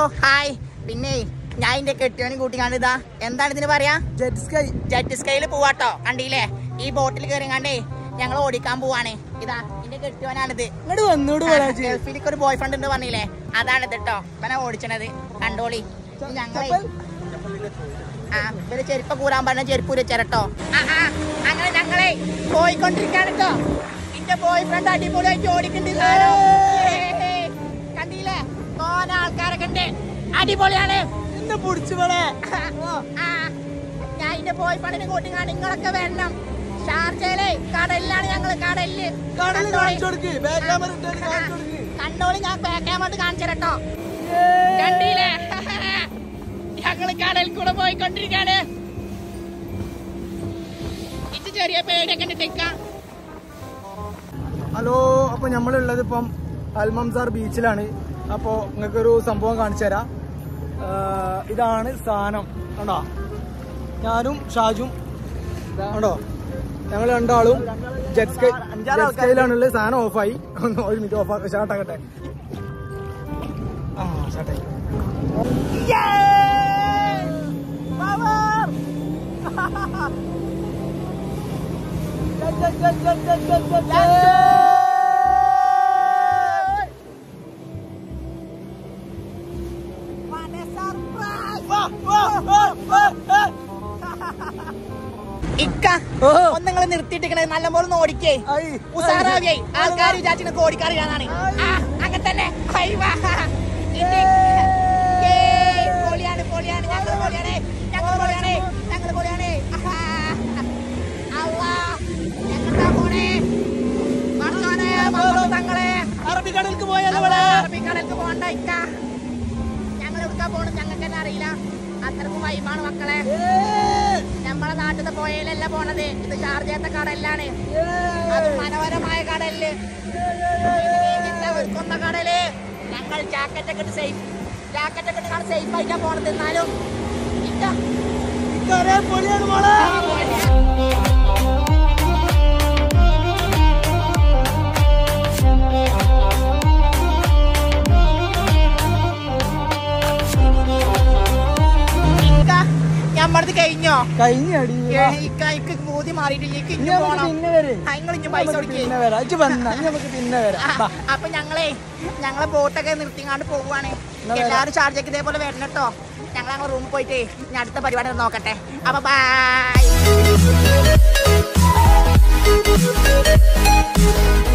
Hi പിന്നെ ഞാൻ എന്റെ കെട്ടിയോനും കൂട്ടിക്കാണ്ട് ഇതാ എന്താണ് ഇതിന് പറയാ ജെറ്റ് സ്കൈ ജെറ്റ് സ്കൈയിൽ പോവാട്ടോ കണ്ടില്ലേ ഈ ബോട്ടിൽ കയറിങ്ങാണ്ടേ ഞങ്ങൾ ഓടിക്കാൻ പോവാണ് ഇതാ എന്റെ കെട്ടിയോനാണിത് ഇങ്ങോട്ട് വന്നോട് പറയാ ഗൾഫിലേക്ക് ഒരു ബോയ് ഫ്രണ്ട് ഉണ്ട് പറഞ്ഞില്ലേ അതാണ് ഇത് കേട്ടോ ഇവനെ ഓടിച്ചണത് കണ്ടോളി ഇത് ഞങ്ങളെ ആ ഇവര് ചെരുപ്പ് കൂറാൻ പറഞ്ഞ ചെരുപ്പ് ഉരച്ചരട്ടോ അങ്ങനെ ഞങ്ങളെ പോയിക്കൊണ്ടിരിക്കാണ് കേട്ടോ എന്റെ ബോയ് ഫ്രണ്ട് അടിപൊളിയായിട്ട് ഓടിക്കുന്നുണ്ട് സാധനം. ഏയ്. കണ്ടില്ലേ തോന ആൾക്കാരൊക്കെ ഉണ്ട് അടിപൊളിയാണ് എന്നെ പിടിച്ചു വേണേ ആ, ഞാൻ എന്റെ ബോയ് ഫ്രണ്ടിനെ കൂട്ടിങ്ങാണ് നിങ്ങളൊക്കെ വരണം ഷാർജയിലെ കടലിലാണ് ഞങ്ങള് കടലില് കടല് കണ്ടോളി. കാണിച്ചു കൊടുക്ക് ബാക്ക് ക്യാമറ ഇട്ടാണ് കാണിച്ചു കൊടുക്ക് കണ്ടോളി ഞാൻ ബാക്ക് ക്യാമറ കാണിച്ചു തരട്ടോ കണ്ടില്ലേ ഞങ്ങള് കടലിൽ കൂടെ പോയിക്കൊണ്ടിരിക്കാണ് ഇത് ചെറിയ പേടിയൊക്കെ ഇട്ടിരിക്കാം ഹലോ അപ്പൊ നമ്മളുള്ളത് ഇപ്പം അൽമംസാർ ബീച്ചിലാണ് അപ്പോ നിങ്ങൾക്കൊരു സംഭവം കാണിച്ചു തരാം ആ, ഇതാണ് സാധനം കണ്ടോ ഞാനും ഷാജും കണ്ടോ ഞങ്ങൾ രണ്ടാളും ജെറ്റ് സ്കൈ ജെറ്റ് സ്കൈയിലാണുള്ളത് സാധനം ഓഫായി ഒന്ന് ഒരു മിനിറ്റ് ഓഫ് ഷാർട്ടാക്കട്ടെ ആ ഷാർട്ടായി ഇക്ക ഒന്ന് നിങ്ങൾ നിർത്തിയിട്ടിക്കണേ നല്ലപോലെ ഒന്ന് ഓടിക്കേ ഉസാറാവിയായി ആൾക്കാർ വിചാരിച്ചു ഓടിക്കാറിയാന്നാണ് അങ്ങനെ തന്നെ ഹൈ വാ. ഇത് ഏയ് പൊളിയാണ് പൊളിയാണ് ഞങ്ങൾ പൊളിയാണ് ഞങ്ങൾ പൊളിയാണ് ഞങ്ങൾ പൊളിയാണ് ആഹാ. അള്ളാ ഞങ്ങൾ പോണേ പടച്ചോനെ, മക്കള് തങ്ങളെ അറബിക്കടലിക്ക് പോയാലോ അറബിക്കടലിക്ക് പോകണ്ട ഇക്ക ഞങ്ങൾ എടുക്കാൻ പോകണം ഞങ്ങൾക്ക് തന്നെ അറിയില്ല അത്രക്കും വൈബാണ് മക്കളെ നമ്മളെ നാട്ടിലത്തെ പോയതിലല്ല പോണത് ഇത് ഷാർജത്തെ കടലിലാണ് അത് മനോഹരമായ കടലില് കൊന്ന കടല് ഞങ്ങൾ ജാക്കറ്റ് ഒക്കെ ഇട്ട് സേഫ് ജാക്കറ്റ് ഒക്കെ ഇട്ട് സേഫ് ആയിട്ടാ പോണത് എന്നാലും ഇല്ല പൊളിയാണ് മോളെ ഇക്ക ഞമ്മടത് കഴിഞ്ഞോ കഴിഞ്ഞടി ഏ, ഇക്ക ഇക്ക് ബോധി മാറിയിട്ട് ഇക്ക് ഇഞ്ഞു നമുക്ക് പോണം പിന്നെ വരെ ആ, നിങ്ങൾ ഇഞ്ഞു പൈസ കൊടുക്കേ പിന്നെ വരാം ഇജ്ജ് വന്നാ ഇനി നമുക്ക് പിന്നെ വരാം ബാ. അപ്പൊ ഞങ്ങളെ ഞങ്ങളെ ബോട്ടൊക്കെ നിർത്തിങ്ങാണ്ട് പോവുകയാണ് എന്നാ വരാം. എല്ലാവരും ചാർജൊക്കെ ഇതേപോലെ വരണം കേട്ടോ ഞങ്ങൾ അങ്ങ് റൂമിൽ പോയിട്ട് ഞാൻ അടുത്ത പരിപാടി നോക്കട്ടെ അപ്പൊ ബൈ